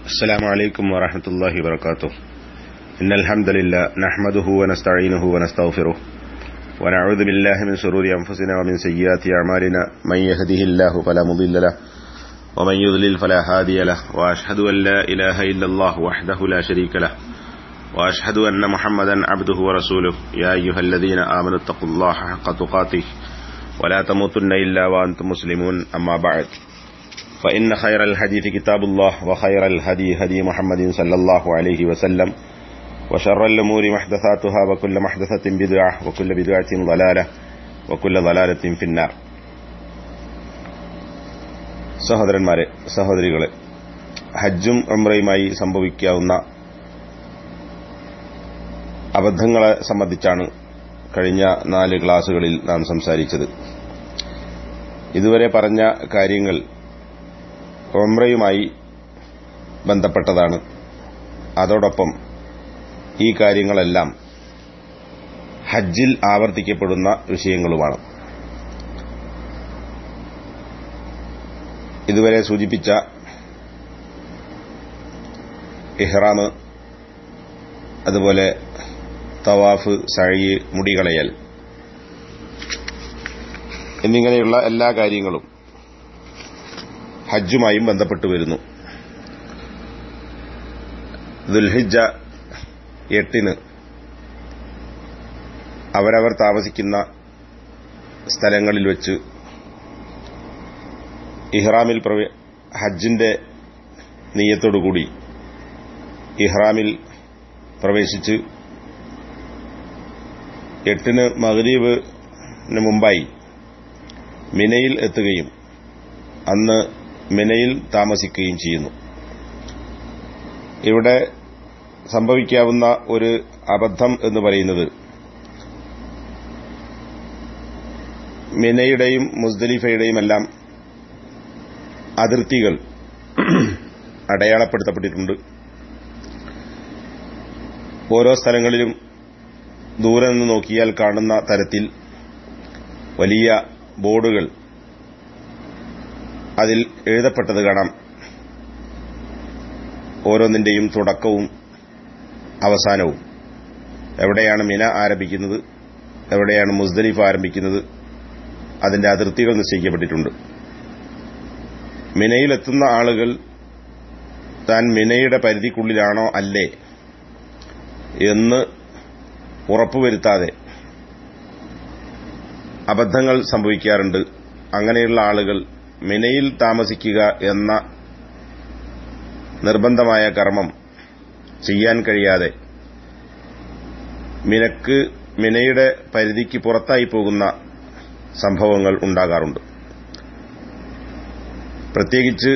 السلام عليكم ورحمة الله وبركاته إن الحمد لله نحمده ونستعينه ونستغفره ونعوذ بالله من شرور أنفسنا ومن سيئات أعمالنا من يهده الله فلا مضل له ومن يضلل فلا هادي له وأشهد أن لا إله إلا الله وحده لا شريك له وأشهد أن محمدا عبده ورسوله يا أيها الذين آمنوا اتقوا الله حق تقاته ولا تموتن إلا وأنتم مسلمون أما بعد فإن خير الحديث كتاب الله وخير الهدي هدي محمد صلى الله عليه وسلم وشر الأمور محدثاتها وكل محدثة بدعة وكل بدعة ضلالة وكل ضلالة في النار സഹോദരന്മാരെ സഹോദരികളെ ഹജ്ജും ഉംറയുമായി സംഭവിക്കാവുന്ന അബദ്ധങ്ങളെ സംബന്ധിച്ചാണ് കഴിഞ്ഞ നാല് ക്ലാസുകളിൽ നാം സംസാരിച്ചത് ഇതുവരെ പറഞ്ഞ കാര്യങ്ങൾ ഒമ്രയുമായി ബന്ധപ്പെട്ടതാണ് അതോടൊപ്പം ഈ കാര്യങ്ങളെല്ലാം ഹജ്ജിൽ ആവർത്തിക്കപ്പെടുന്ന വിഷയങ്ങളുമാണ് ഇതുവരെ സൂചിപ്പിച്ച ഇഹ്റാം അതുപോലെ തവാഫ് സഴി മുടികളയൽ എന്നിങ്ങനെയുള്ള എല്ലാ കാര്യങ്ങളും ഹജ്ജുമായും ബന്ധപ്പെട്ടു വരുന്നു ദുൽഹിജ എട്ടിന് അവരവർ താമസിക്കുന്ന സ്ഥലങ്ങളിൽ വെച്ച് ഇഹ്റാമിൽ ഹജ്ജിന്റെ നീയത്തോടുകൂടി ഇഹ്റാമിൽ പ്രവേശിച്ച് എട്ടിന് മകരീബിന് മുമ്പായി മിനയിൽ എത്തുകയും അന്ന് മിനയിൽ താമസിക്കുകയും ചെയ്യുന്നു ഇവിടെ സംഭവിക്കാവുന്ന ഒരു അബദ്ധം എന്ന് പറയുന്നത് മിനയുടെയും മുസ്ദലിഫയുടെയും എല്ലാം അതിർത്തികൾ അടയാളപ്പെടുത്തപ്പെട്ടിട്ടുണ്ട് ഓരോ സ്ഥലങ്ങളിലും ദൂരെ നിന്ന് നോക്കിയാൽ കാണുന്ന തരത്തിൽ വലിയ ബോർഡുകൾ അതിൽ എഴുതപ്പെട്ടത് കാണാം ഓരോന്നിന്റെയും തുടക്കവും അവസാനവും എവിടെയാണ് മിന ആരംഭിക്കുന്നത് എവിടെയാണ് മുസ്ദലിഫ് ആരംഭിക്കുന്നത് അതിന്റെ അതിർത്തികൾ നിശ്ചയിക്കപ്പെട്ടിട്ടുണ്ട് മിനയിലെത്തുന്ന ആളുകൾ താൻ മിനയുടെ പരിധിക്കുള്ളിലാണോ അല്ലേ എന്ന് ഉറപ്പുവരുത്താതെ അബദ്ധങ്ങൾ സംഭവിക്കാറുണ്ട് അങ്ങനെയുള്ള ആളുകൾ മിനയിൽ താമസിക്കുക എന്ന നിർബന്ധമായ കർമ്മം ചെയ്യാൻ കഴിയാതെ മിനക്ക് മിനയുടെ പരിധിക്ക് പുറത്തായി പോകുന്ന സംഭവങ്ങൾ ഉണ്ടാകാറുണ്ട് പ്രത്യേകിച്ച്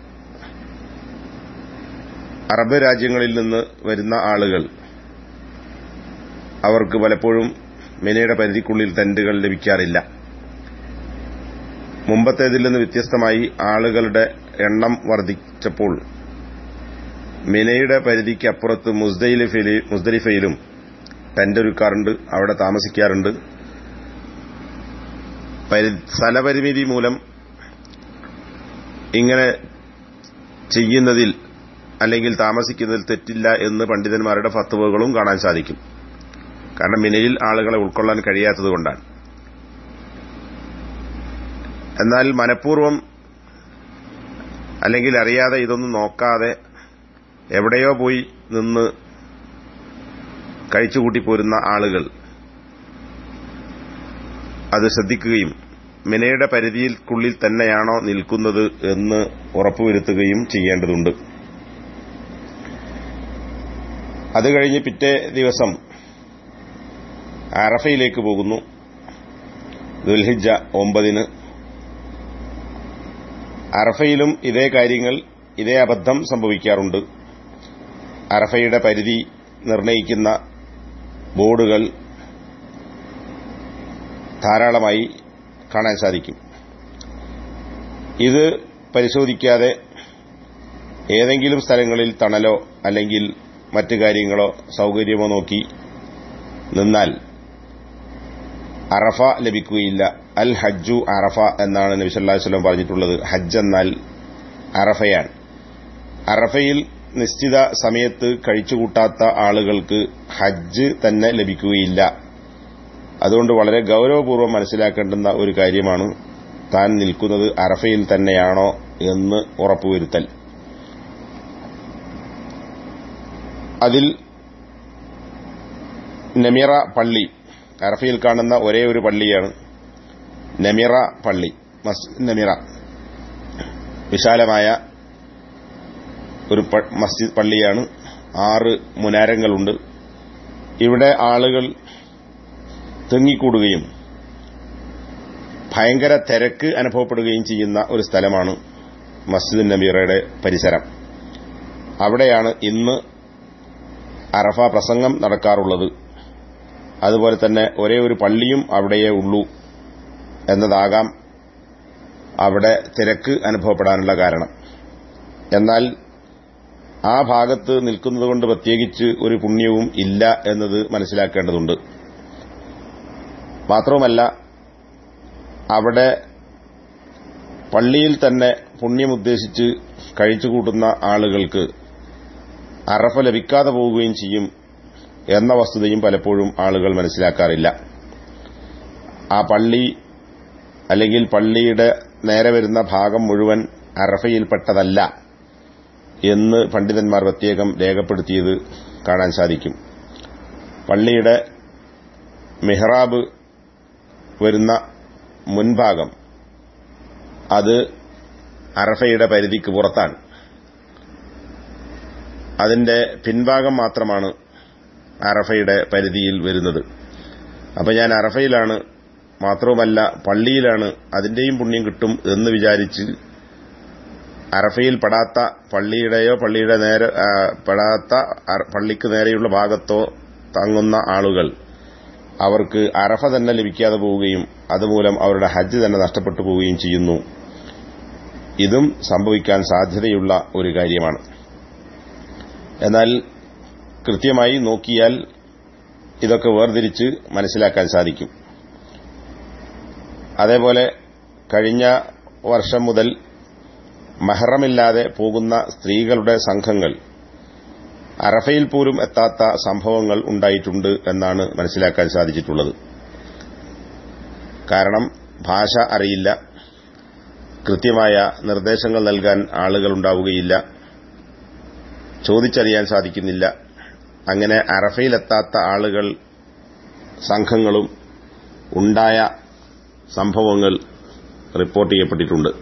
അറബ് രാജ്യങ്ങളിൽ നിന്ന് വരുന്ന ആളുകൾ അവർക്ക് പലപ്പോഴും മിനയുടെ പരിധിക്കുള്ളിൽ ടെന്റുകൾ ലഭിക്കാറില്ല മുമ്പത്തേതിൽ നിന്ന് വ്യത്യസ്തമായി ആളുകളുടെ എണ്ണം വർദ്ധിച്ചപ്പോൾ മിനയുടെ പരിധിക്ക് അപ്പുറത്ത് മുസ്ദലിഫയിലും ടെന്റൊരുക്കാറുണ്ട് അവിടെ താമസിക്കാറുണ്ട് സ്ഥലപരിമിതി മൂലം ഇങ്ങനെ ചെയ്യുന്നതിൽ അല്ലെങ്കിൽ താമസിക്കുന്നതിൽ തെറ്റില്ല എന്ന് പണ്ഡിതന്മാരുടെ ഫത്തുവകളും കാണാൻ സാധിക്കും കാരണം മിനയിൽ ആളുകളെ ഉൾക്കൊള്ളാൻ കഴിയാത്തതുകൊണ്ടാണ് എന്നാൽ മനഃപൂർവ്വം അല്ലെങ്കിൽ അറിയാതെ ഇതൊന്നും നോക്കാതെ എവിടെയോ പോയി നിന്ന് കഴിച്ചുകൂട്ടിപ്പോരുന്ന ആളുകൾ അത് ശ്രദ്ധിക്കുകയും മിനയുടെ പരിധിക്കുള്ളിൽ തന്നെയാണോ നിൽക്കുന്നത് എന്ന് ഉറപ്പുവരുത്തുകയും ചെയ്യേണ്ടതുണ്ട് അത് കഴിഞ്ഞ് പിറ്റേ ദിവസം അറഫയിലേക്ക് പോകുന്നു ദുൽഹിജ ഒമ്പതിന് അറഫയിലും ഇതേ കാര്യങ്ങൾ ഇതേ അബദ്ധം സംഭവിക്കാറുണ്ട് അറഫയുടെ പരിധി നിർണയിക്കുന്ന ബോർഡുകൾ ധാരാളമായി കാണാൻ സാധിക്കും ഇത് പരിശോധിക്കാതെ ഏതെങ്കിലും സ്ഥലങ്ങളിൽ തണലോ അല്ലെങ്കിൽ മറ്റു കാര്യങ്ങളോ സൌകര്യമോ നോക്കി നിന്നാൽ അറഫ ലഭിക്കുകയില്ല അൽ ഹജ്ജു അറഫ എന്നാണ് നബി സല്ലല്ലാഹു അലൈഹി വസല്ലം പറഞ്ഞിട്ടുള്ളത് ഹജ്ജ് എന്നാൽ അറഫയാണ് അറഫയിൽ നിശ്ചിത സമയത്ത് കഴിച്ചുകൂട്ടാത്ത ആളുകൾക്ക് ഹജ്ജ് തന്നെ ലഭിക്കുകയില്ല അതുകൊണ്ട് വളരെ ഗൌരവപൂർവ്വം മനസ്സിലാക്കേണ്ടുന്ന ഒരു കാര്യമാണ് താൻ നിൽക്കുന്നത് അറഫയിൽ തന്നെയാണോ എന്ന് ഉറപ്പുവരുത്തൽ അതിൽ നമിറ പള്ളി അറഫയിൽ കാണുന്ന ഒരേ ഒരു പള്ളിയാണ് നമിറ പള്ളി മസ്ജിദ് നമിറ വിശാലമായ ഒരു മസ്ജിദ് പള്ളിയാണ് ആറ് മുനാരങ്ങളുണ്ട് ഇവിടെ ആളുകൾ തിങ്ങിക്കൂടുകയും ഭയങ്കര തിരക്ക് അനുഭവപ്പെടുകയും ചെയ്യുന്ന ഒരു സ്ഥലമാണ് മസ്ജിദ് നബീറയുടെ പരിസരം അവിടെയാണ് ഇന്ന് അറഫ പ്രസംഗം നടക്കാറുള്ളത് അതുപോലെ തന്നെ ഒരേ ഒരു പള്ളിയും അവിടെയേ ഉള്ളൂ എന്നതാകാം അവിടെ തിരക്ക് അനുഭവപ്പെടാനുള്ള കാരണം എന്നാൽ ആ ഭാഗത്ത് നിൽക്കുന്നതുകൊണ്ട് പ്രത്യേകിച്ച് ഒരു പുണ്യവും ഇല്ല എന്നത് മനസ്സിലാക്കേണ്ടതുണ്ട് മാത്രവുമല്ല അവിടെ പള്ളിയിൽ തന്നെ പുണ്യമുദ്ദേശിച്ച് കഴിച്ചുകൂട്ടുന്ന ആളുകൾക്ക് അറഫ ലഭിക്കാതെ പോവുകയും ചെയ്യും എന്ന വസ്തുതയും പലപ്പോഴും ആളുകൾ മനസ്സിലാക്കാറില്ല ആ പള്ളി അല്ലെങ്കിൽ പള്ളിയുടെ നേരെ വരുന്ന ഭാഗം മുഴുവൻ അറഫയിൽപ്പെട്ടതല്ല എന്ന് പണ്ഡിതന്മാർ പ്രത്യേകം രേഖപ്പെടുത്തിയത് കാണാൻ സാധിക്കും പള്ളിയുടെ മെഹ്റാബ് വരുന്ന മുൻഭാഗം അത് അറഫയുടെ പരിധിക്ക് പുറത്താണ് അതിന്റെ പിൻഭാഗം മാത്രമാണ് അറഫയുടെ പരിധിയിൽ വരുന്നത് അപ്പൊ ഞാൻ അറഫയിലാണ് മാത്രവുമല്ല പള്ളിയിലാണ് അതിന്റെയും പുണ്യം കിട്ടും എന്ന് വിചാരിച്ച് അറഫയിൽ പെടാത്ത പള്ളിയുടെയോ പള്ളിയുടെ നേരെ പെടാത്ത പള്ളിക്ക് നേരെയുള്ള ഭാഗത്തോ തങ്ങുന്ന ആളുകൾ അവർക്ക് അറഫ തന്നെ ലഭിക്കാതെ പോവുകയും അതുമൂലം അവരുടെ ഹജ്ജ് തന്നെ നഷ്ടപ്പെട്ടു പോവുകയും ചെയ്യുന്നു ഇതും സംഭവിക്കാൻ സാധ്യതയുള്ള ഒരു കാര്യമാണ് എന്നാൽ കൃത്യമായി നോക്കിയാൽ ഇതൊക്കെ വേർതിരിച്ച് മനസ്സിലാക്കാൻ സാധിക്കും അതേപോലെ കഴിഞ്ഞ വർഷം മുതൽ മഹറമില്ലാതെ പോകുന്ന സ്ത്രീകളുടെ സംഘങ്ങൾ അറഫയിൽ പോലും എത്താത്ത സംഭവങ്ങൾ ഉണ്ടായിട്ടുണ്ട് എന്നാണ് മനസ്സിലാക്കാൻ സാധിച്ചിട്ടുള്ളത് കാരണം ഭാഷ അറിയില്ല കൃത്യമായ നിർദ്ദേശങ്ങൾ നൽകാൻ ആളുകളുണ്ടാവുകയില്ല ചോദിച്ചറിയാൻ സാധിക്കുന്നില്ല അങ്ങനെ അറഫയിലെത്താത്ത ആളുകൾ സംഘങ്ങളും ഉണ്ടായ സംഭവങ്ങൾ റിപ്പോർട്ട് ചെയ്യപ്പെട്ടിട്ടുണ്ട്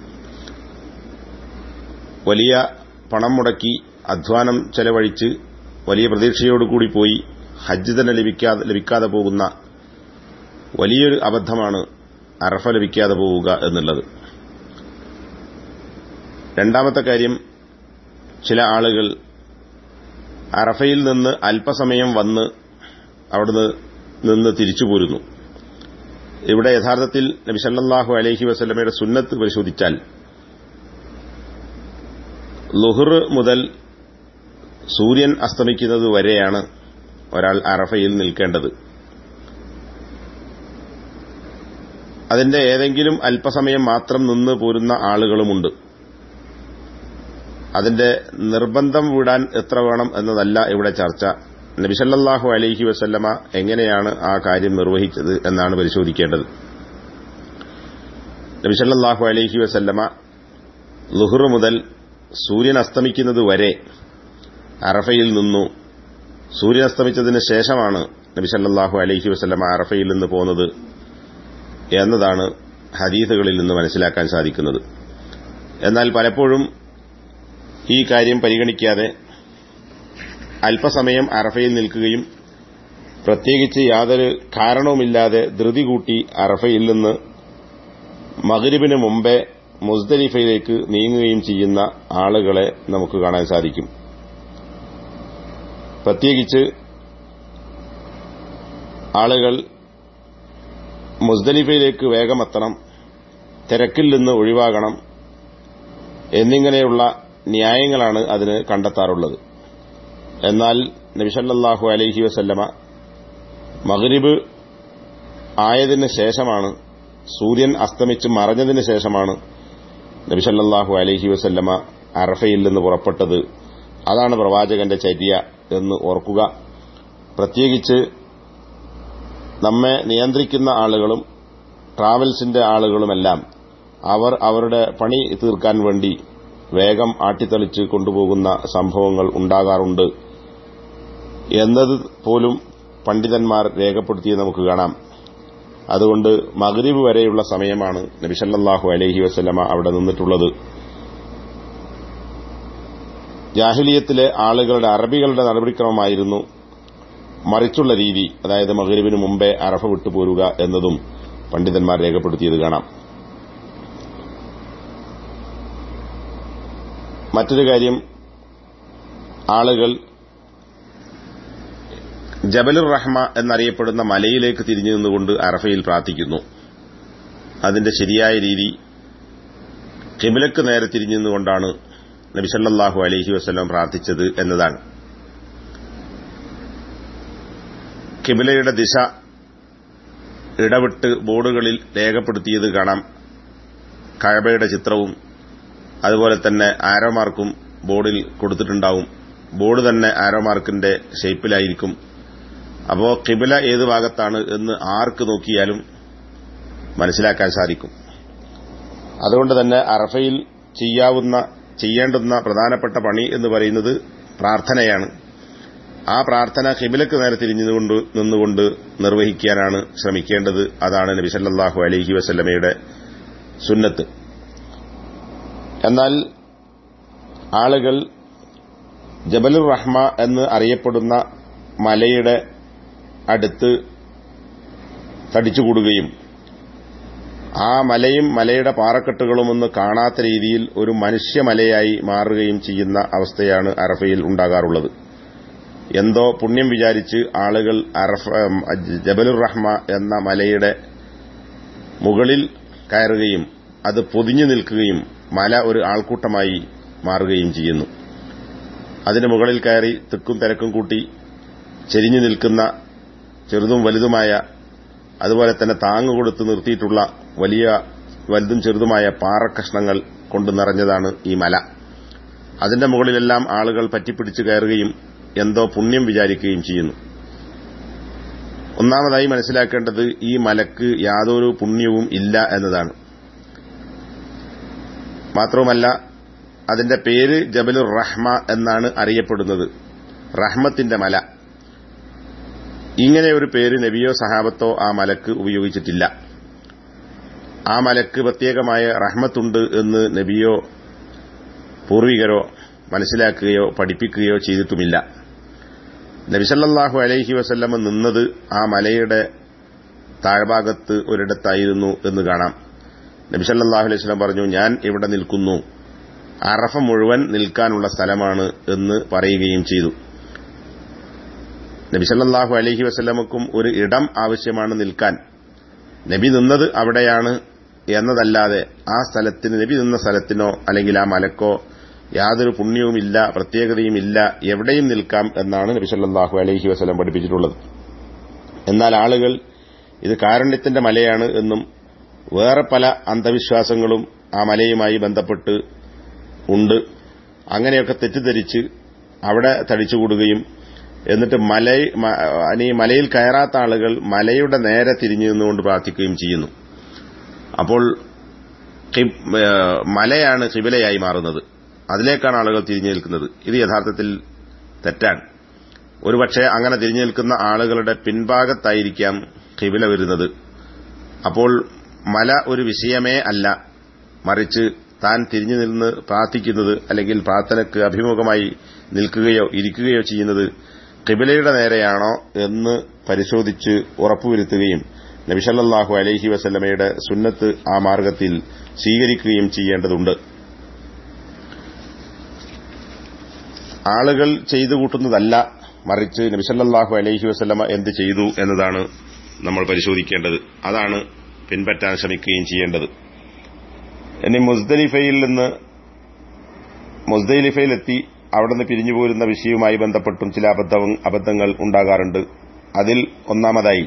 വലിയ പണം മുടക്കി അധ്വാനം ചെലവഴിച്ച് വലിയ പ്രതീക്ഷയോടുകൂടി പോയി ഹജ്ജ് തന്നെ ലഭിക്കാതെ ലഭിക്കാതെ പോകുന്ന വലിയൊരു അബദ്ധമാണ് അറഫ ലഭിക്കാതെ പോവുക എന്നുള്ളത് രണ്ടാമത്തെ കാര്യം ചില ആളുകൾ അറഫയിൽ നിന്ന് അല്പസമയം വന്ന് അവിടുന്ന് നിന്ന് തിരിച്ചു പോരുന്നു ഇവിടെ യഥാർത്ഥത്തിൽ നബിസല്ലാഹു അലഹി വസ്ലമയുടെ സുന്നത്ത് പരിശോധിച്ചാൽ ലുഹർ മുതൽ സൂര്യൻ അസ്തമിക്കുന്നത് വരെയാണ് ഒരാൾ അറഫയിൽ നിൽക്കേണ്ടത് അതിന്റെ ഏതെങ്കിലും അല്പസമയം മാത്രം നിന്ന് പോരുന്ന ആളുകളുമുണ്ട് അതിന്റെ നിർബന്ധം വിടാൻ എത്ര വേണം എന്നതല്ല ഇവിടെ ചർച്ച നബിസല്ലാഹു അലൈഹി വസല്ലമ എങ്ങനെയാണ് ആ കാര്യം നിർവഹിച്ചത് എന്നാണ് പരിശോധിക്കേണ്ടത് നബിസല്ലാഹു അലൈഹി വസല്ലമ ലുഹർ മുതൽ സൂര്യൻ അസ്തമിക്കുന്നത് വരെ അറഫയിൽ നിന്നു സൂര്യൻ അസ്തമിച്ചതിന് ശേഷമാണ് നബിസല്ലാഹു അലൈഹി വസല്ലമ അറഫയിൽ നിന്ന് പോകുന്നത് എന്നതാണ് ഹദീസുകളിൽ നിന്ന് മനസ്സിലാക്കാൻ സാധിക്കുന്നത് എന്നാൽ പലപ്പോഴും ഈ കാര്യം പരിഗണിക്കാതെ അല്പസമയം അറഫയിൽ നിൽക്കുകയും പ്രത്യേകിച്ച് യാതൊരു കാരണവുമില്ലാതെ ധൃതി കൂട്ടി അറഫയിൽ നിന്ന് മകരിബിന് മുമ്പേ മുസ്ദലിഫയിലേക്ക് നീങ്ങുകയും ചെയ്യുന്ന ആളുകളെ നമുക്ക് കാണാൻ സാധിക്കും പ്രത്യേകിച്ച് ആളുകൾ മുസ്ദലിഫയിലേക്ക് വേഗമെത്തണം തിരക്കിൽ നിന്ന് ഒഴിവാകണം എന്നിങ്ങനെയുള്ള ന്യായങ്ങളാണ് അതിന് കണ്ടെത്താറുള്ളത് എന്നാൽ നബിസല്ലാഹു അലൈഹി വസല്ലമ മഗ്രിബ് ആയതിന് ശേഷമാണ് സൂര്യൻ അസ്തമിച്ച് മറഞ്ഞതിന് ശേഷമാണ് നബിസല്ലാഹു അലൈഹി വസല്ലമ അറഫയിൽ നിന്ന് പുറപ്പെട്ടത് അതാണ് പ്രവാചകന്റെ ചര്യ എന്ന് ഓർക്കുക പ്രത്യേകിച്ച് നമ്മെ നിയന്ത്രിക്കുന്ന ആളുകളും ട്രാവൽസിന്റെ ആളുകളുമെല്ലാം അവർ അവരുടെ പണി തീർക്കാൻ വേണ്ടി വേഗം ആട്ടിത്തളിച്ച് കൊണ്ടുപോകുന്ന സംഭവങ്ങൾ ഉണ്ടാകാറുണ്ട് എന്നത് പോലും പണ്ഡിതന്മാർ രേഖപ്പെടുത്തി നമുക്ക് കാണാം അതുകൊണ്ട് മഗ്രിബ് വരെയുള്ള സമയമാണ് നബിസല്ലാഹു അലഹി വസ്ലമ അവിടെ നിന്നിട്ടുള്ളത് ജാഹിലിയത്തിലെ ആളുകളുടെ അറബികളുടെ നടപടിക്രമമായിരുന്നു മറിച്ചുള്ള രീതി അതായത് മഗ്രിബിന് മുമ്പേ അറഫ വിട്ടുപോരുക എന്നതും പണ്ഡിതന്മാർ രേഖപ്പെടുത്തിയത് കാണാം മറ്റൊരു കാര്യം ആളുകൾ ജബലുർ റഹ്മ എന്നറിയപ്പെടുന്ന മലയിലേക്ക് തിരിഞ്ഞു നിന്നുകൊണ്ട് അറഫയിൽ പ്രാർത്ഥിക്കുന്നു അതിന്റെ ശരിയായ രീതി കിബിലക്ക് നേരെ തിരിഞ്ഞു നിന്നുകൊണ്ടാണ് നബിസല്ലാഹു അലഹി വസ്ലം പ്രാർത്ഥിച്ചത് എന്നതാണ് കിബിലയുടെ ദിശ ഇടവിട്ട് ബോർഡുകളിൽ രേഖപ്പെടുത്തിയത് കാണാം കഴബയുടെ ചിത്രവും അതുപോലെ തന്നെ ആരോമാർക്കും ബോർഡിൽ കൊടുത്തിട്ടുണ്ടാവും ബോർഡ് തന്നെ ആരോമാർക്കിന്റെ ഷേപ്പിലായിരിക്കും അപ്പോ കിബില ഏത് ഭാഗത്താണ് എന്ന് ആർക്ക് നോക്കിയാലും മനസ്സിലാക്കാൻ സാധിക്കും അതുകൊണ്ട് തന്നെ അറഫയിൽ ചെയ്യാവുന്ന ചെയ്യേണ്ടുന്ന പ്രധാനപ്പെട്ട പണി എന്ന് പറയുന്നത് പ്രാർത്ഥനയാണ് ആ പ്രാർത്ഥന കിബിലക്ക് നേരെ തിരിഞ്ഞുകൊണ്ട് നിന്നുകൊണ്ട് നിർവഹിക്കാനാണ് ശ്രമിക്കേണ്ടത് അതാണ് നബി സല്ലാഹു അലഹി വസല്ലമയുടെ സുന്നത്ത് എന്നാൽ ആളുകൾ ജബലുർ റഹ്മ എന്ന് അറിയപ്പെടുന്ന മലയുടെ അടുത്ത് തടിച്ചുകൂടുകയും ആ മലയും മലയുടെ പാറക്കെട്ടുകളും ഒന്ന് കാണാത്ത രീതിയിൽ ഒരു മനുഷ്യമലയായി മാറുകയും ചെയ്യുന്ന അവസ്ഥയാണ് അറഫയിൽ ഉണ്ടാകാറുള്ളത് എന്തോ പുണ്യം വിചാരിച്ച് ആളുകൾ അറഫ ജബലുർ റഹ്മ എന്ന മലയുടെ മുകളിൽ കയറുകയും അത് പൊതിഞ്ഞു നിൽക്കുകയും മല ഒരു ആൾക്കൂട്ടമായി മാറുകയും ചെയ്യുന്നു അതിന് മുകളിൽ കയറി തിക്കും തിരക്കും കൂട്ടി ചെരിഞ്ഞു നിൽക്കുന്ന ചെറുതും വലുതുമായ അതുപോലെ തന്നെ താങ്ങ് കൊടുത്ത് നിർത്തിയിട്ടുള്ള വലിയ വലുതും ചെറുതുമായ പാറക്കഷ്ണങ്ങൾ കൊണ്ട് നിറഞ്ഞതാണ് ഈ മല അതിന്റെ മുകളിലെല്ലാം ആളുകൾ പറ്റിപ്പിടിച്ച് കയറുകയും എന്തോ പുണ്യം വിചാരിക്കുകയും ചെയ്യുന്നു ഒന്നാമതായി മനസ്സിലാക്കേണ്ടത് ഈ മലക്ക് യാതൊരു പുണ്യവും ഇല്ല എന്നതാണ് മാത്രവുമല്ല അതിന്റെ പേര് ജബലുർ റഹ്മ എന്നാണ് അറിയപ്പെടുന്നത് റഹ്മത്തിന്റെ മല ഇങ്ങനെ ഒരു പേര് നബിയോ സഹാബത്തോ ആ മലക്ക് ഉപയോഗിച്ചിട്ടില്ല ആ മലക്ക് പ്രത്യേകമായ റഹ്മത്തുണ്ട് എന്ന് നബിയോ പൂർവികരോ മനസ്സിലാക്കുകയോ പഠിപ്പിക്കുകയോ ചെയ്തിട്ടുമില്ല നബിസല്ലാഹു അലൈഹി വസല്ലമ നിന്നത് ആ മലയുടെ താഴ്ഭാഗത്ത് ഒരിടത്തായിരുന്നു എന്ന് കാണാം നബിസല്ലാഹു അലൈഹി സ്വലം പറഞ്ഞു ഞാൻ ഇവിടെ നിൽക്കുന്നു അറഫ മുഴുവൻ നിൽക്കാനുള്ള സ്ഥലമാണ് എന്ന് പറയുകയും ചെയ്തു നബിസല്ലാഹു അലഹി വസ്ല്ലമക്കും ഒരു ഇടം ആവശ്യമാണ് നിൽക്കാൻ നബി നിന്നത് അവിടെയാണ് എന്നതല്ലാതെ ആ സ്ഥലത്തിന് നബി നിന്ന സ്ഥലത്തിനോ അല്ലെങ്കിൽ ആ മലക്കോ യാതൊരു പുണ്യവുമില്ല പ്രത്യേകതയുമില്ല എവിടെയും നിൽക്കാം എന്നാണ് നബി സല്ലാഹു അലഹി വസ്ലം പഠിപ്പിച്ചിട്ടുള്ളത് എന്നാൽ ആളുകൾ ഇത് കാരുണ്യത്തിന്റെ മലയാണ് എന്നും വേറെ പല അന്ധവിശ്വാസങ്ങളും ആ മലയുമായി ബന്ധപ്പെട്ട് ഉണ്ട് അങ്ങനെയൊക്കെ തെറ്റിദ്ധരിച്ച് അവിടെ തടിച്ചുകൂടുകയും എന്നിട്ട് മല ഈ മലയിൽ കയറാത്ത ആളുകൾ മലയുടെ നേരെ തിരിഞ്ഞു നിന്നുകൊണ്ട് പ്രാർത്ഥിക്കുകയും ചെയ്യുന്നു അപ്പോൾ മലയാണ് കിബിലയായി മാറുന്നത് അതിലേക്കാണ് ആളുകൾ തിരിഞ്ഞു നിൽക്കുന്നത് ഇത് യഥാർത്ഥത്തിൽ തെറ്റാണ് ഒരുപക്ഷെ അങ്ങനെ തിരിഞ്ഞു നിൽക്കുന്ന ആളുകളുടെ പിൻഭാഗത്തായിരിക്കാം കിബില വരുന്നത് അപ്പോൾ മല ഒരു വിഷയമേ അല്ല മറിച്ച് താൻ തിരിഞ്ഞു നിന്ന് പ്രാർത്ഥിക്കുന്നത് അല്ലെങ്കിൽ പ്രാർത്ഥനയ്ക്ക് അഭിമുഖമായി നിൽക്കുകയോ ഇരിക്കുകയോ ചെയ്യുന്നത് കിബിലയുടെ നേരെയാണോ എന്ന് പരിശോധിച്ച് ഉറപ്പുവരുത്തുകയും നബിസല്ലാഹു അലൈഹി വസല്ലമയുടെ സുന്നത്ത് ആ മാർഗത്തിൽ സ്വീകരിക്കുകയും ചെയ്യേണ്ടതുണ്ട് ആളുകൾ ചെയ്തു കൂട്ടുന്നതല്ല മറിച്ച് നബിസല്ലാഹു അലൈഹി വസല്ലമ എന്ത് ചെയ്തു എന്നതാണ് നമ്മൾ പരിശോധിക്കേണ്ടത് അതാണ് പിൻപറ്റാൻ ശ്രമിക്കുകയും ചെയ്യേണ്ടത് ഇനി മുസ്ദലിഫയിൽ നിന്ന് മുസ്ദലിഫയിലെത്തി അവിടെ നിന്ന് പിരിഞ്ഞു പോരുന്ന വിഷയവുമായി ബന്ധപ്പെട്ടും ചില അബദ്ധങ്ങൾ ഉണ്ടാകാറുണ്ട് അതിൽ ഒന്നാമതായി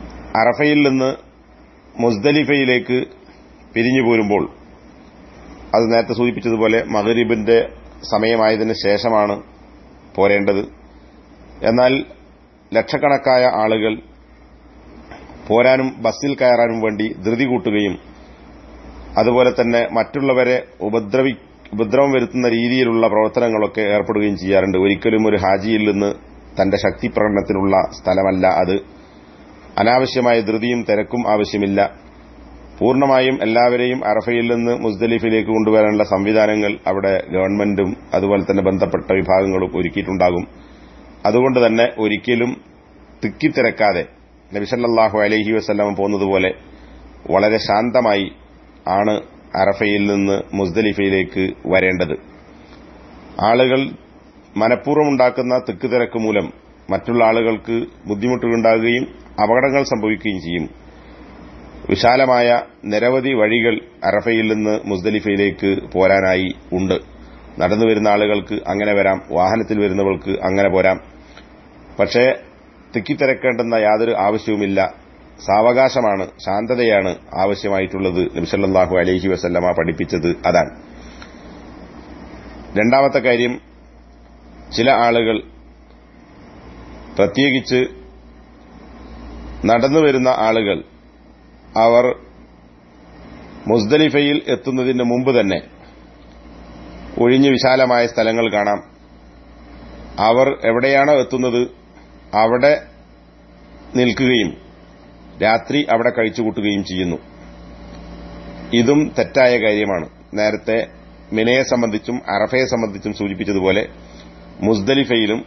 അറഫയിൽ നിന്ന് മുസ്ദലിഫയിലേക്ക് പിരിഞ്ഞു പോരുമ്പോൾ അത് നേരത്തെ സൂചിപ്പിച്ചതുപോലെ മകരിബിന്റെ സമയമായതിനു ശേഷമാണ് പോരേണ്ടത് എന്നാൽ ലക്ഷക്കണക്കായ ആളുകൾ പോരാനും ബസ്സിൽ കയറാനും വേണ്ടി ധൃതി കൂട്ടുകയും അതുപോലെ തന്നെ മറ്റുള്ളവരെ ഉപദ്രവി ഉപദ്രവം വരുത്തുന്ന രീതിയിലുള്ള പ്രവർത്തനങ്ങളൊക്കെ ഏർപ്പെടുകയും ചെയ്യാറുണ്ട് ഒരിക്കലും ഒരു ഹാജിയിൽ നിന്ന് തന്റെ ശക്തി പ്രകടനത്തിനുള്ള സ്ഥലമല്ല അത് അനാവശ്യമായ ധൃതിയും തിരക്കും ആവശ്യമില്ല പൂർണ്ണമായും എല്ലാവരെയും അറഫയിൽ നിന്ന് മുസ്ദലിഫിലേക്ക് കൊണ്ടുവരാനുള്ള സംവിധാനങ്ങൾ അവിടെ ഗവൺമെന്റും അതുപോലെ തന്നെ ബന്ധപ്പെട്ട വിഭാഗങ്ങളും ഒരുക്കിയിട്ടുണ്ടാകും അതുകൊണ്ട് തന്നെ ഒരിക്കലും തിക്കിത്തിരക്കാതെ നബിസല്ലാഹു അലൈഹി വസ്ലാം പോകുന്നതുപോലെ വളരെ ശാന്തമായി ആണ് അറഫയിൽ നിന്ന് മുസ്ദലിഫയിലേക്ക് വരേണ്ടത് ആളുകൾ മനഃപൂർവ്വം ഉണ്ടാക്കുന്ന തിക്കുതിരക്ക് മൂലം മറ്റുള്ള ആളുകൾക്ക് ബുദ്ധിമുട്ടുകളുണ്ടാകുകയും അപകടങ്ങൾ സംഭവിക്കുകയും ചെയ്യും വിശാലമായ നിരവധി വഴികൾ അറഫയിൽ നിന്ന് മുസ്ദലിഫയിലേക്ക് പോരാനായി ഉണ്ട് നടന്നു വരുന്ന ആളുകൾക്ക് അങ്ങനെ വരാം വാഹനത്തിൽ വരുന്നവർക്ക് അങ്ങനെ പോരാം പക്ഷേ തിക്കിത്തിരക്കേണ്ടുന്ന യാതൊരു ആവശ്യവുമില്ല സാവകാശമാണ് ശാന്തതയാണ് ആവശ്യമായിട്ടുള്ളത് നബിസല്ലാഹു അലൈഹി വസല്ലമ പഠിപ്പിച്ചത് അതാണ് രണ്ടാമത്തെ കാര്യം ചില ആളുകൾ പ്രത്യേകിച്ച് നടന്നു വരുന്ന ആളുകൾ അവർ മുസ്ദലിഫയിൽ എത്തുന്നതിന് മുമ്പ് തന്നെ ഒഴിഞ്ഞു വിശാലമായ സ്ഥലങ്ങൾ കാണാം അവർ എവിടെയാണോ എത്തുന്നത് അവിടെ നിൽക്കുകയും രാത്രി അവിടെ കഴിച്ചുകൂട്ടുകയും ചെയ്യുന്നു ഇതും തെറ്റായ കാര്യമാണ് നേരത്തെ മിനയെ സംബന്ധിച്ചും അറഫയെ സംബന്ധിച്ചും സൂചിപ്പിച്ചതുപോലെ മുസ്ദലിഫയിലും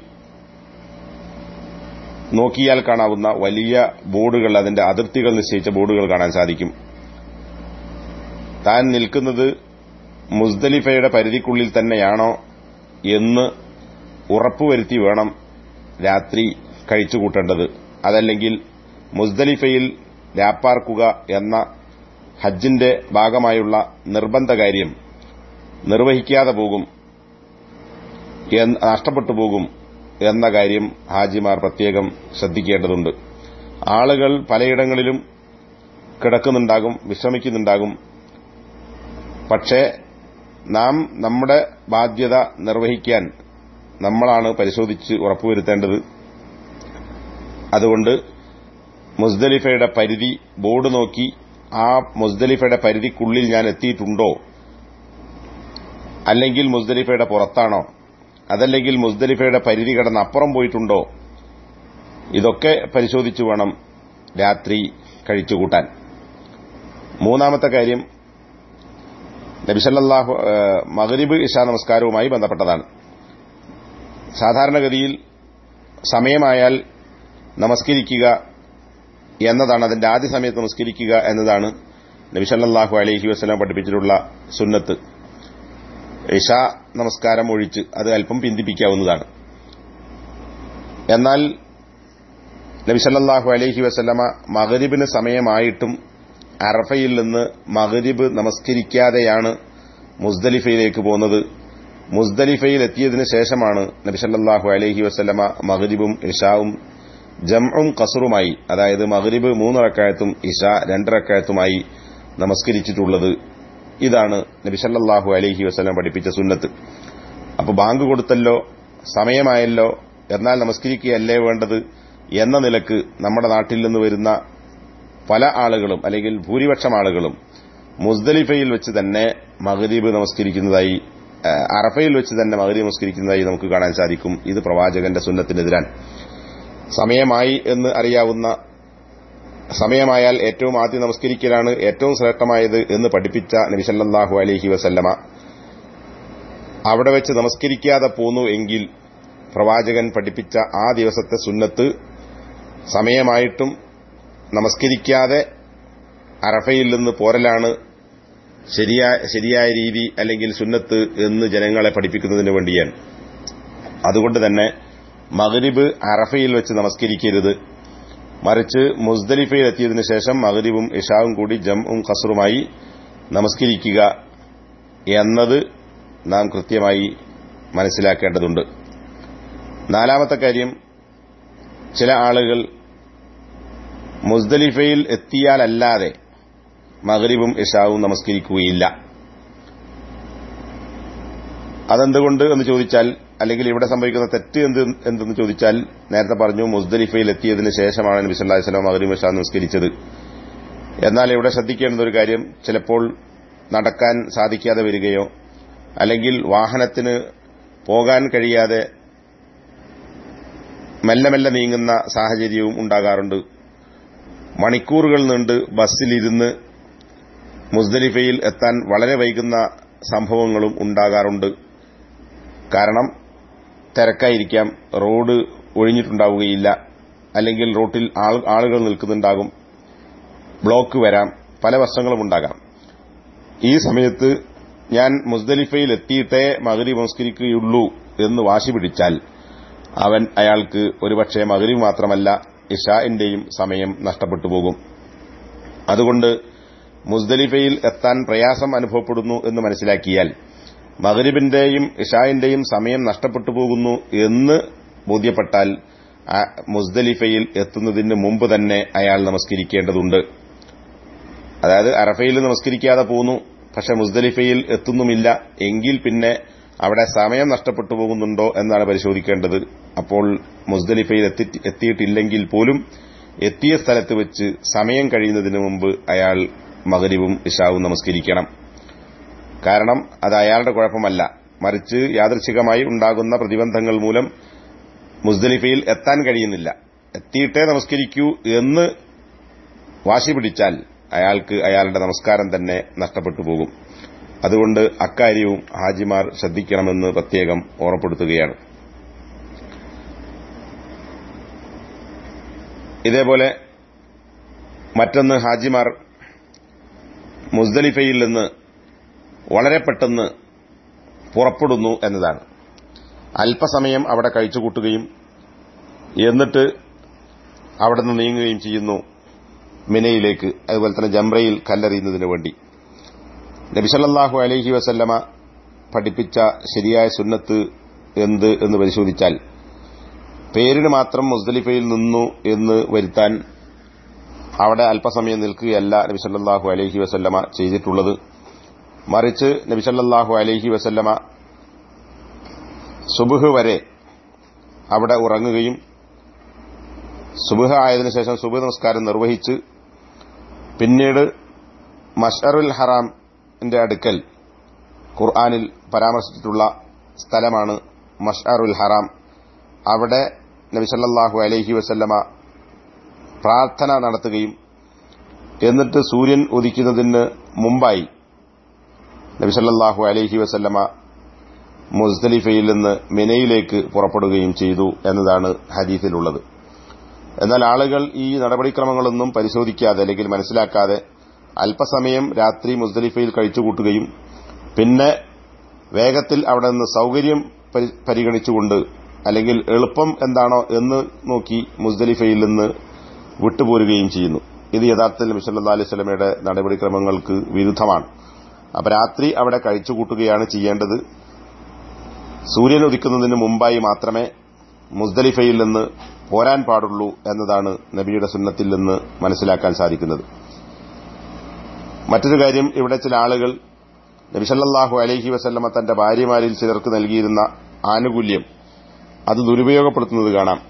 നോക്കിയാൽ കാണാവുന്ന വലിയ ബോർഡുകൾ അതിന്റെ അതിർത്തികൾ നിശ്ചയിച്ച ബോർഡുകൾ കാണാൻ സാധിക്കും താൻ നിൽക്കുന്നത് മുസ്ദലിഫയുടെ പരിധിക്കുള്ളിൽ തന്നെയാണോ എന്ന് ഉറപ്പുവരുത്തി വേണം രാത്രി കഴിച്ചുകൂട്ടേണ്ടത് അതല്ലെങ്കിൽ മുസ്ദലിഫയിൽ രാപ്പാർക്കുക എന്ന ഹജ്ജിന്റെ ഭാഗമായുള്ള നിർബന്ധ കാര്യം നിർവഹിക്കാതെ പോകും നഷ്ടപ്പെട്ടു പോകും എന്ന കാര്യം ഹാജിമാർ പ്രത്യേകം ശ്രദ്ധിക്കേണ്ടതുണ്ട് ആളുകൾ പലയിടങ്ങളിലും കിടക്കുന്നുണ്ടാകും വിശ്രമിക്കുന്നുണ്ടാകും പക്ഷേ നാം നമ്മുടെ ബാധ്യത നിർവഹിക്കാൻ നമ്മളാണ് പരിശോധിച്ച് ഉറപ്പുവരുത്തേണ്ടത് അതുകൊണ്ട് മുസ്ദലിഫയുടെ പരിധി ബോർഡ് നോക്കി ആ മുസ്ദലിഫയുടെ പരിധിക്കുള്ളിൽ ഞാൻ എത്തിയിട്ടുണ്ടോ അല്ലെങ്കിൽ മുസ്ദലിഫയുടെ പുറത്താണോ അതല്ലെങ്കിൽ മുസ്ദലിഫയുടെ പരിധി കടന്ന് അപ്പുറം പോയിട്ടുണ്ടോ ഇതൊക്കെ പരിശോധിച്ചു വേണം രാത്രി കഴിച്ചുകൂട്ടാൻ മൂന്നാമത്തെ കാര്യം നബിസല്ലാഹു മഗരിബ് ഇഷാ നമസ്കാരവുമായി ബന്ധപ്പെട്ടതാണ് സാധാരണഗതിയിൽ സമയമായാൽ നമസ്കരിക്കുക എന്നതാണ് അതിന്റെ ആദ്യ സമയത്ത് നമസ്കരിക്കുക എന്നതാണ് നബിസല്ലാഹു അലൈഹി വസ്ലാം പഠിപ്പിച്ചിട്ടുള്ള സുന്നത്ത് ഇഷ നമസ്കാരം ഒഴിച്ച് അത് അല്പം പിന്തിപ്പിക്കാവുന്നതാണ് എന്നാൽ നബിസല്ലാഹു അലൈഹി വസ്ലമ മഗരിബിന് സമയമായിട്ടും അറഫയിൽ നിന്ന് മഗരിബ് നമസ്കരിക്കാതെയാണ് മുസ്ദലിഫയിലേക്ക് പോകുന്നത് മുസ്ദലിഫയിൽ എത്തിയതിനു ശേഷമാണ് നബിസല്ലാഹു അലൈഹി വസ്ലമ മഗരിബും ഇഷാവും ജംഉം കസറുമായി അതായത് മഗ്രിബ് മൂന്നിറക്കായത്തും ഇഷ രണ്ടിറക്കായത്തുമായി നമസ്കരിച്ചിട്ടുള്ളത് ഇതാണ് നബിസല്ലാഹു അലൈഹി വസ്ലം പഠിപ്പിച്ച സുന്നത്ത് അപ്പൊ ബാങ്ക് കൊടുത്തല്ലോ സമയമായല്ലോ എന്നാൽ നമസ്കരിക്കുകയല്ലേ വേണ്ടത് എന്ന നിലക്ക് നമ്മുടെ നാട്ടിൽ നിന്ന് വരുന്ന പല ആളുകളും അല്ലെങ്കിൽ ഭൂരിപക്ഷം ആളുകളും മുസ്ദലിഫയിൽ വെച്ച് തന്നെ മഗ്രീബ് നമസ്കരിക്കുന്നതായി അറഫയിൽ വെച്ച് തന്നെ മഗ്രീബ് നമസ്കരിക്കുന്നതായി നമുക്ക് കാണാൻ സാധിക്കും ഇത് പ്രവാചകന്റെ സുന്നത്തിനെതിരാണ് സമയമായി എന്ന് അറിയാവുന്ന സമയമായാൽ ഏറ്റവും ആദ്യം നമസ്കരിക്കലാണ് ഏറ്റവും ശ്രേഷ്ഠമായത് എന്ന് പഠിപ്പിച്ച നബിസല്ലാഹു അലഹി വസല്ലമ അവിടെ വെച്ച് നമസ്കരിക്കാതെ പോന്നു എങ്കിൽ പ്രവാചകൻ പഠിപ്പിച്ച ആ ദിവസത്തെ സുന്നത്ത് സമയമായിട്ടും നമസ്കരിക്കാതെ അറഫയിൽ നിന്ന് പോരലാണ് ശരിയായ രീതി അല്ലെങ്കിൽ സുന്നത്ത് എന്ന് ജനങ്ങളെ പഠിപ്പിക്കുന്നതിന് വേണ്ടിയാണ് അതുകൊണ്ട് തന്നെ മഗ്രിബ് അറഫയിൽ വെച്ച് നമസ്കരിക്കരുത് മറിച്ച് മുസ്ദലിഫയിൽ എത്തിയതിനു ശേഷം മഗ്രിബും ഇഷാവും കൂടി ജംഉം ഖസറുമായി നമസ്കരിക്കുക എന്നത് നാം കൃത്യമായി മനസ്സിലാക്കേണ്ടതുണ്ട് നാലാമത്തെ കാര്യം ചില ആളുകൾ മുസ്ദലിഫയിൽ എത്തിയാലല്ലാതെ മഗ്രിബും ഇഷാവും നമസ്കരിക്കുകയില്ല അതെന്തുകൊണ്ട് എന്ന് ചോദിച്ചാൽ അല്ലെങ്കിൽ ഇവിടെ സംഭവിക്കുന്ന തെറ്റ് എന്ത് എന്തെന്ന് ചോദിച്ചാൽ നേരത്തെ പറഞ്ഞു മുസ്ദലിഫയിൽ എത്തിയതിനു ശേഷമാണ് നബി സല്ലല്ലാഹു അലൈഹി വസല്ലം മഗ്രിബ് ഇശാ നിസ്കരിച്ചത് എന്നാൽ ഇവിടെ ശ്രദ്ധിക്കേണ്ട ഒരു കാര്യം ചിലപ്പോൾ നടക്കാൻ സാധിക്കാതെ വരികയോ അല്ലെങ്കിൽ വാഹനത്തിന് പോകാൻ കഴിയാതെ മെല്ലെ മെല്ലെ നീങ്ങുന്ന സാഹചര്യവും ഉണ്ടാകാറുണ്ട് മണിക്കൂറുകൾ നീണ്ട് ബസ്സിലിരുന്ന് മുസ്ദലിഫയിൽ എത്താൻ വളരെ വൈകുന്ന സംഭവങ്ങളും ഉണ്ടാകാറുണ്ട് കാരണം തിരക്കായിരിക്കാം റോഡ് ഒഴിഞ്ഞിട്ടുണ്ടാവുകയില്ല അല്ലെങ്കിൽ റോട്ടിൽ ആളുകൾ നിൽക്കുന്നുണ്ടാകും ബ്ലോക്ക് വരാം പല വശങ്ങളും ഉണ്ടാകാം ഈ സമയത്ത് ഞാൻ മുസ്ദലിഫയിൽ എത്തിയിട്ടേ മകരി നമസ്കരിക്കുകയുള്ളൂ എന്ന് വാശി പിടിച്ചാൽ അവൻ അയാൾക്ക് ഒരുപക്ഷെ മകരി മാത്രമല്ല ഇഷാന്റെയും സമയം നഷ്ടപ്പെട്ടു പോകും അതുകൊണ്ട് മുസ്ദലിഫയിൽ എത്താൻ പ്രയാസം അനുഭവപ്പെടുന്നു എന്ന് മനസ്സിലാക്കിയാൽ മകരിബിന്റെയും ഇഷായിന്റെയും സമയം നഷ്ടപ്പെട്ടു പോകുന്നു എന്ന് ബോധ്യപ്പെട്ടാൽ മുസ്ദലിഫയിൽ എത്തുന്നതിന് മുമ്പ് തന്നെ അയാൾ നമസ്കരിക്കേണ്ടതുണ്ട് അതായത് അറഫയിൽ നമസ്കരിക്കാതെ പോന്നു പക്ഷെ മുസ്ദലിഫയിൽ എത്തുന്നുമില്ല എങ്കിൽ പിന്നെ അവിടെ സമയം നഷ്ടപ്പെട്ടു പോകുന്നുണ്ടോ എന്നാണ് പരിശോധിക്കേണ്ടത് അപ്പോൾ മുസ്ദലിഫയിൽ എത്തിയിട്ടില്ലെങ്കിൽ പോലും എത്തിയ സ്ഥലത്ത് വെച്ച് സമയം കഴിയുന്നതിന് മുമ്പ് അയാൾ മകരിവും ഇഷാവും നമസ്കരിക്കണം കാരണം അത് അയാളുടെ കുഴപ്പമല്ല മറിച്ച് യാദൃച്ഛികമായി ഉണ്ടാകുന്ന പ്രതിബന്ധങ്ങൾ മൂലം മുസ്ദലിഫയിൽ എത്താൻ കഴിയുന്നില്ല എത്തിയിട്ടേ നമസ്കരിക്കൂ എന്ന് വാശി പിടിച്ചാൽ അയാൾക്ക് അയാളുടെ നമസ്കാരം തന്നെ നഷ്ടപ്പെട്ടു പോകും അതുകൊണ്ട് അക്കാര്യവും ഹാജിമാർ ശ്രദ്ധിക്കണമെന്ന് പ്രത്യേകം ഓർമ്മപ്പെടുത്തുകയാണ് ഇതേപോലെ മറ്റൊന്ന് ഹാജിമാർ മുസ്ദലിഫയിൽ നിന്ന് വളരെ പെട്ടെന്ന് പുറപ്പെടുന്നു എന്നതാണ് അല്പസമയം അവിടെ കഴിച്ചുകൂട്ടുകയും എന്നിട്ട് അവിടെ നിന്ന് നീങ്ങുകയും ചെയ്യുന്നു മിനയിലേക്ക് അതുപോലെ തന്നെ ജംറയിൽ കല്ലെറിയുന്നതിന് വേണ്ടി നബിസല്ലാഹു അലഹി വസല്ലമ പഠിപ്പിച്ച ശരിയായ സുന്നത്ത് എന്ത് എന്ന് പരിശോധിച്ചാൽ പേരിന് മാത്രം മുസ്ദലിഫയിൽ നിന്നു എന്ന് വരുത്താൻ അവിടെ അല്പസമയം നിൽക്കുകയല്ല നബിസല്ലാഹു അലഹി വസല്ലമ ചെയ്തിട്ടുള്ളത് മറിച്ച് നബിസല്ലാഹു അലഹി വസല്ലമ സുബുഹ് വരെ അവിടെ ഉറങ്ങുകയും സുബുഹ ആയതിനു ശേഷം സുബഹ് നമസ്കാരം നിർവഹിച്ച് പിന്നീട് മഷറുൽ ഹറാമിന്റെ അടുക്കൽ ഖുർആാനിൽ പരാമർശിച്ചിട്ടുള്ള സ്ഥലമാണ് മഷറുൽ ഹറാം അവിടെ നബിസല്ലാഹു അലഹി വസല്ലമ പ്രാർത്ഥന നടത്തുകയും എന്നിട്ട് സൂര്യൻ ഉദിക്കുന്നതിന് മുമ്പായി നബിസല്ലാഹു അലഹി വസല്ലമ മുസ്ദലിഫയിൽ നിന്ന് മിനയിലേക്ക് പുറപ്പെടുകയും ചെയ്തു എന്നതാണ് ഹദീസിലുള്ളത് എന്നാൽ ആളുകൾ ഈ നടപടിക്രമങ്ങളൊന്നും പരിശോധിക്കാതെ അല്ലെങ്കിൽ മനസ്സിലാക്കാതെ അല്പസമയം രാത്രി മുസ്ദലിഫയിൽ കഴിച്ചുകൂട്ടുകയും പിന്നെ വേഗത്തിൽ അവിടെ നിന്ന് സൌകര്യം പരിഗണിച്ചുകൊണ്ട് അല്ലെങ്കിൽ എളുപ്പം എന്താണോ എന്ന് നോക്കി മുസ്ദലിഫയിൽ നിന്ന് വിട്ടുപോരുകയും ചെയ്യുന്നു ഇത് യഥാർത്ഥത്തിൽ നബിസല്ലാ അലൈഹി സ്വലമയുടെ നടപടിക്രമങ്ങൾക്ക് വിരുദ്ധമാണ് അപ്പൊ രാത്രി അവിടെ കഴിച്ചുകൂട്ടുകയാണ് ചെയ്യേണ്ടത് സൂര്യൻ ഉദിക്കുന്നതിന് മുമ്പായി മാത്രമേ മുസ്ദലിഫയിൽ നിന്ന് പോരാൻ പാടുള്ളൂ എന്നതാണ് നബിയുടെ സുന്നത്തിൽ നിന്ന് മനസ്സിലാക്കാൻ സാധിക്കുന്നത് മറ്റൊരു കാര്യം ഇവിടെ ചില ആളുകൾ നബിസല്ലാഹു അലഹി വസല്ലമ തന്റെ ഭാര്യമാരിൽ ചിലർക്ക് നൽകിയിരുന്ന ആനുകൂല്യം അത് ദുരുപയോഗപ്പെടുത്തുന്നത് കാണാം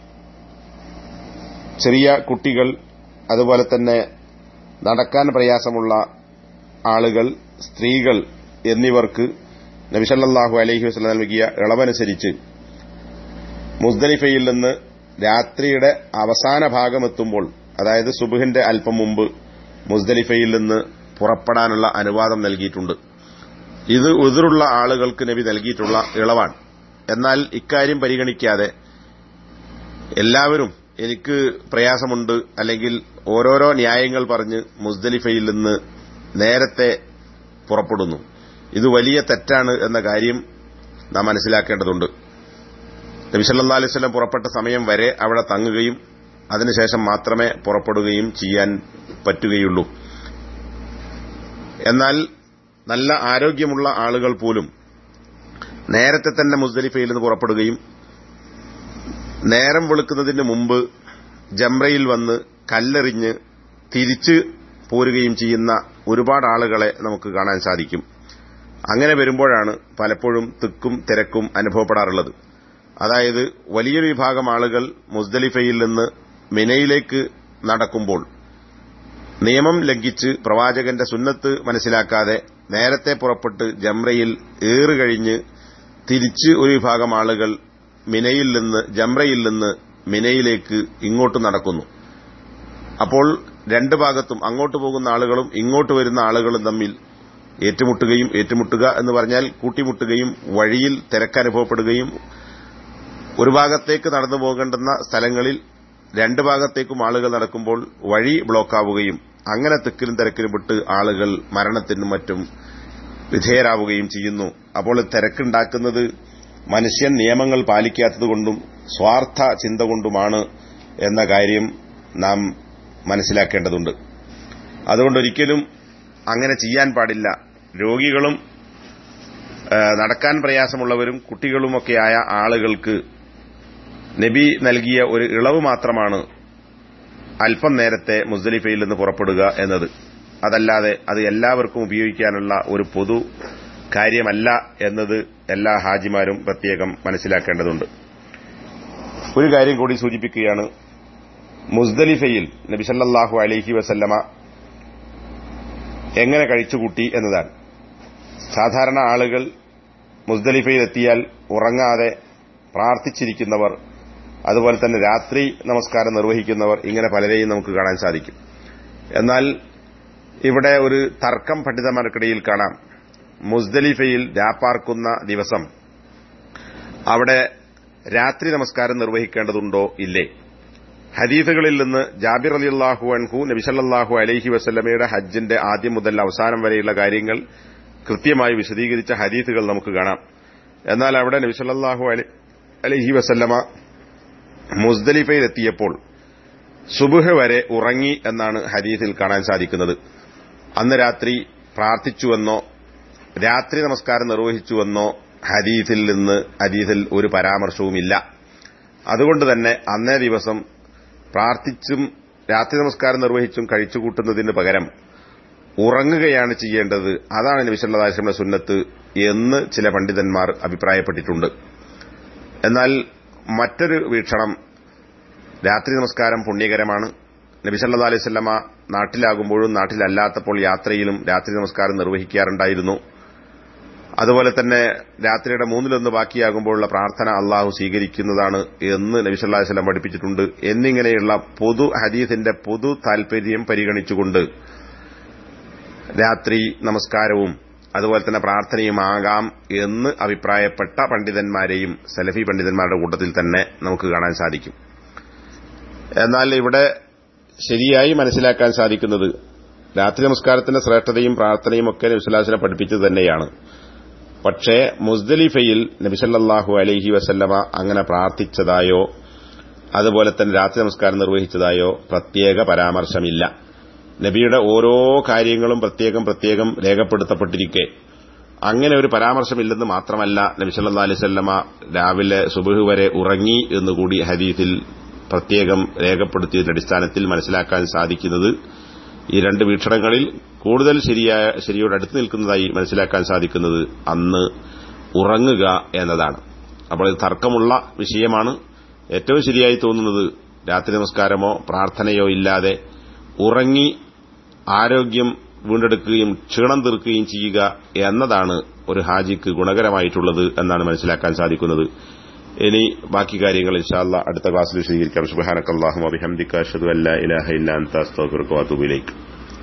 ചെറിയ കുട്ടികൾ അതുപോലെ തന്നെ നടക്കാൻ പ്രയാസമുള്ള ആളുകൾ സ്ത്രീകൾ എന്നിവർക്ക് നബിസല്ലാഹു അലഹി വസ്ലം നൽകിയ ഇളവനുസരിച്ച് മുസ്ദലിഫയിൽ നിന്ന് രാത്രിയുടെ അവസാന ഭാഗമെത്തുമ്പോൾ അതായത് സുബുഹിന്റെ അല്പം മുമ്പ് മുസ്ദലിഫയിൽ നിന്ന് പുറപ്പെടാനുള്ള അനുവാദം നൽകിയിട്ടുണ്ട് ഇത് ഉതിറുള്ള ആളുകൾക്ക് നബി നൽകിയിട്ടുള്ള ഇളവാണ് എന്നാൽ ഇക്കാര്യം പരിഗണിക്കാതെ എല്ലാവരും എനിക്ക് പ്രയാസമുണ്ട് അല്ലെങ്കിൽ ഓരോരോ ന്യായങ്ങൾ പറഞ്ഞ് മുസ്ദലിഫയിൽ നിന്ന് നേരത്തെ പുറപ്പെടുന്നു ഇത് വലിയ തെറ്റാണ് എന്ന കാര്യം നാം മനസ്സിലാക്കേണ്ടതുണ്ട് നബി സല്ലാ അലൈഹി സ്വലം പുറപ്പെട്ട സമയം വരെ അവിടെ തങ്ങുകയും അതിനുശേഷം മാത്രമേ പുറപ്പെടുകയും ചെയ്യാൻ പറ്റുകയുള്ളൂ എന്നാൽ നല്ല ആരോഗ്യമുള്ള ആളുകൾ പോലും നേരത്തെ തന്നെ മുസ്ദലിഫയിൽ നിന്ന് പുറപ്പെടുകയും നേരം വെളുക്കുന്നതിന് മുമ്പ് ജംറയിൽ വന്ന് കല്ലെറിഞ്ഞ് തിരിച്ച് പോരുകയും ചെയ്യുന്ന ഒരുപാട് ആളുകളെ നമുക്ക് കാണാൻ സാധിക്കും അങ്ങനെ വരുമ്പോഴാണ് പലപ്പോഴും തിക്കും തിരക്കും അനുഭവപ്പെടാറുള്ളത് അതായത് വലിയൊരു വിഭാഗം ആളുകൾ മുസ്ദലിഫയിൽ നിന്ന് മിനയിലേക്ക് നടക്കുമ്പോൾ നിയമം ലംഘിച്ച് പ്രവാചകന്റെ സുന്നത്ത് മനസ്സിലാക്കാതെ നേരത്തെ പുറപ്പെട്ട് ജംറയിൽ ഏറുകഴിഞ്ഞ് തിരിച്ച് ഒരു വിഭാഗം ആളുകൾ മിനയിൽ നിന്ന് ജംറയിൽ നിന്ന് മിനയിലേക്ക് ഇങ്ങോട്ട് നടക്കുന്നു അപ്പോൾ രണ്ട് ഭാഗത്തും അങ്ങോട്ട് പോകുന്ന ആളുകളും ഇങ്ങോട്ട് വരുന്ന ആളുകളും തമ്മിൽ ഏറ്റുമുട്ടുകയും ഏറ്റുമുട്ടുക എന്ന് പറഞ്ഞാൽ കൂട്ടിമുട്ടുകയും വഴിയിൽ തിരക്കനുഭവപ്പെടുകയും ഒരു ഭാഗത്തേക്ക് നടന്നു പോകേണ്ടുന്ന സ്ഥലങ്ങളിൽ രണ്ട് ഭാഗത്തേക്കും ആളുകൾ നടക്കുമ്പോൾ വഴി ബ്ലോക്കാവുകയും അങ്ങനെ തിക്കിലും തിരക്കിലും വിട്ട് ആളുകൾ മരണത്തിനും മറ്റും വിധേയരാവുകയും ചെയ്യുന്നു അപ്പോൾ തിരക്കുണ്ടാക്കുന്നത് മനുഷ്യൻ നിയമങ്ങൾ പാലിക്കാത്തതുകൊണ്ടും സ്വാർത്ഥ ചിന്ത കൊണ്ടുമാണ് എന്ന കാര്യം നാം മനസ്സിലാക്കേണ്ടതുണ്ട് അതുകൊണ്ടൊരിക്കലും അങ്ങനെ ചെയ്യാൻ പാടില്ല രോഗികളും നടക്കാൻ പ്രയാസമുള്ളവരും കുട്ടികളുമൊക്കെയായ ആളുകൾക്ക് നബി നൽകിയ ഒരു ഇളവ് മാത്രമാണ് അല്പം നേരത്തെ മുസ്ദലിഫയിൽ നിന്ന് പുറപ്പെടുക എന്നത് അതല്ലാതെ അത് എല്ലാവർക്കും ഉപയോഗിക്കാനുള്ള ഒരു പൊതു കാര്യമല്ല എന്നത് എല്ലാ ഹാജിമാരും പ്രത്യേകം മനസ്സിലാക്കേണ്ടതുണ്ട് ഒരു കാര്യം കൂടി സൂചിപ്പിക്കുകയാണ് മുസ്ദലിഫയിൽ നബി സല്ലാഹു അലൈഹി വസല്ലമ എങ്ങനെ കഴിച്ചുകൂട്ടി എന്നതാണ് സാധാരണ ആളുകൾ മുസ്ദലിഫയിലെത്തിയാൽ ഉറങ്ങാതെ പ്രാർത്ഥിച്ചിരിക്കുന്നവർ അതുപോലെ തന്നെ രാത്രി നമസ്കാരം നിർവഹിക്കുന്നവർ ഇങ്ങനെ പലരെയും നമുക്ക് കാണാൻ സാധിക്കും എന്നാൽ ഇവിടെ ഒരു തർക്കം പണ്ഡിതന്മാർക്കിടയിൽ കാണാം മുസ്ദലിഫയിൽ രാപ്പാർക്കുന്ന ദിവസം അവിടെ രാത്രി നമസ്കാരം നിർവഹിക്കേണ്ടതുണ്ടോ ഇല്ലേ ഹദീഫുകളിൽ നിന്ന് ജാബിർ അലി അള്ളാഹു അൻഹു നബിസല്ലാഹു അലൈഹി വസ്ല്ലമയുടെ ഹജ്ജിന്റെ ആദ്യം മുതൽ അവസാനം വരെയുള്ള കാര്യങ്ങൾ കൃത്യമായി വിശദീകരിച്ച ഹദീസുകൾ നമുക്ക് കാണാം എന്നാൽ അവിടെ നബിസല്ലാഹു അലൈഹി വസല്ലമ മുസ്ദലിഫയിലെത്തിയപ്പോൾ സുബുഹ് വരെ ഉറങ്ങി എന്നാണ് ഹദീസിൽ കാണാൻ സാധിക്കുന്നത് അന്ന് രാത്രി പ്രാർത്ഥിച്ചുവെന്നോ രാത്രി നമസ്കാരം നിർവഹിച്ചുവെന്നോ ഹദീസിൽ നിന്ന് ഹദീസിൽ ഒരു പരാമർശവുമില്ല അതുകൊണ്ട് തന്നെ അന്നേ ദിവസം പ്രാർത്ഥിച്ചും രാത്രി നമസ്കാരം നിർവഹിച്ചും കഴിച്ചുകൂട്ടുന്നതിന് പകരം ഉറങ്ങുകയാണ് ചെയ്യേണ്ടത് അതാണ് നബിസല്ലാസ്ലമിന്റെ സുന്നത്ത് എന്ന് ചില പണ്ഡിതന്മാർ അഭിപ്രായപ്പെട്ടിട്ടുണ്ട് എന്നാൽ മറ്റൊരു വീക്ഷണം രാത്രി നമസ്കാരം പുണ്യകരമാണ് നബിസല്ലാ അലൈവല്ലമ നാട്ടിലാകുമ്പോഴും നാട്ടിലല്ലാത്തപ്പോൾ യാത്രയിലും രാത്രി നമസ്കാരം നിർവഹിക്കാറുണ്ടായിരുന്നു അതുപോലെ തന്നെ രാത്രിയുടെ മൂന്നിലൊന്ന് ബാക്കിയാകുമ്പോഴുള്ള പ്രാർത്ഥന അള്ളാഹു സ്വീകരിക്കുന്നതാണ് എന്ന് നബിസല്ലാ വല്ലം പഠിപ്പിച്ചിട്ടുണ്ട് എന്നിങ്ങനെയുള്ള പൊതു ഹദീസിന്റെ പൊതു താൽപര്യം പരിഗണിച്ചുകൊണ്ട് രാത്രി നമസ്കാരവും അതുപോലെ തന്നെ പ്രാർത്ഥനയുമാകാം എന്ന് അഭിപ്രായപ്പെട്ട പണ്ഡിതന്മാരെയും സലഫി പണ്ഡിതന്മാരുടെ കൂട്ടത്തിൽ തന്നെ നമുക്ക് കാണാൻ സാധിക്കും എന്നാൽ ഇവിടെ ശരിയായി മനസ്സിലാക്കാൻ സാധിക്കുന്നത് രാത്രി നമസ്കാരത്തിന്റെ ശ്രേഷ്ഠതയും പ്രാർത്ഥനയും ഒക്കെ നബിസ്വലാസിനെ പഠിപ്പിച്ചത് തന്നെയാണ് പക്ഷേ മുസ്ദലിഫയിൽ നബിസല്ലാഹു അലൈഹി വസല്ലമ അങ്ങനെ പ്രാർത്ഥിച്ചതായോ അതുപോലെ തന്നെ രാത്രി നമസ്കാരം നിർവഹിച്ചതായോ പ്രത്യേക പരാമർശമില്ല നബിയുടെ ഓരോ കാര്യങ്ങളും പ്രത്യേകം പ്രത്യേകം രേഖപ്പെടുത്തപ്പെട്ടിരിക്കെ അങ്ങനെ ഒരു പരാമർശമില്ലെന്ന് മാത്രമല്ല നബി സല്ലാ അലൈവല്ലമ രാവിലെ സുബഹ് വരെ ഉറങ്ങി എന്നുകൂടി ഹദീസിൽ പ്രത്യേകം രേഖപ്പെടുത്തിയതിന്റെ അടിസ്ഥാനത്തിൽ മനസ്സിലാക്കാൻ സാധിക്കുന്നത് ഈ രണ്ട് വീക്ഷണങ്ങളിൽ കൂടുതൽ ശരിയായ ശരിയോട് അടുത്ത് നിൽക്കുന്നതായി മനസ്സിലാക്കാൻ സാധിക്കുന്നത് അന്ന് ഉറങ്ങുക എന്നതാണ് അപ്പോൾ ഇത് തർക്കമുള്ള വിഷയമാണ് ഏറ്റവും ശരിയായി തോന്നുന്നത് രാത്രി നമസ്കാരമോ പ്രാർത്ഥനയോ ഇല്ലാതെ ഉറങ്ങി ആരോഗ്യം വീണ്ടെടുക്കുകയും ക്ഷീണം തീർക്കുകയും ചെയ്യുക എന്നതാണ് ഒരു ഹാജിക്ക് ഗുണകരമായിട്ടുള്ളത് എന്നാണ് മനസ്സിലാക്കാൻ സാധിക്കുന്നത് ഇനി ബാക്കി കാര്യങ്ങൾ ഇൻഷാല്ല അടുത്ത ക്ലാസ്സിൽ വിശദീകരിക്കാം സുബാനക്കല്ലാഹു അബിഹംദിക്ക അഷ്ഹദു അല്ലാ ഇലാഹ ഇല്ലാ അൻത അസ്തഗ്ഫിറുക വഅതൂബു ഇലൈക്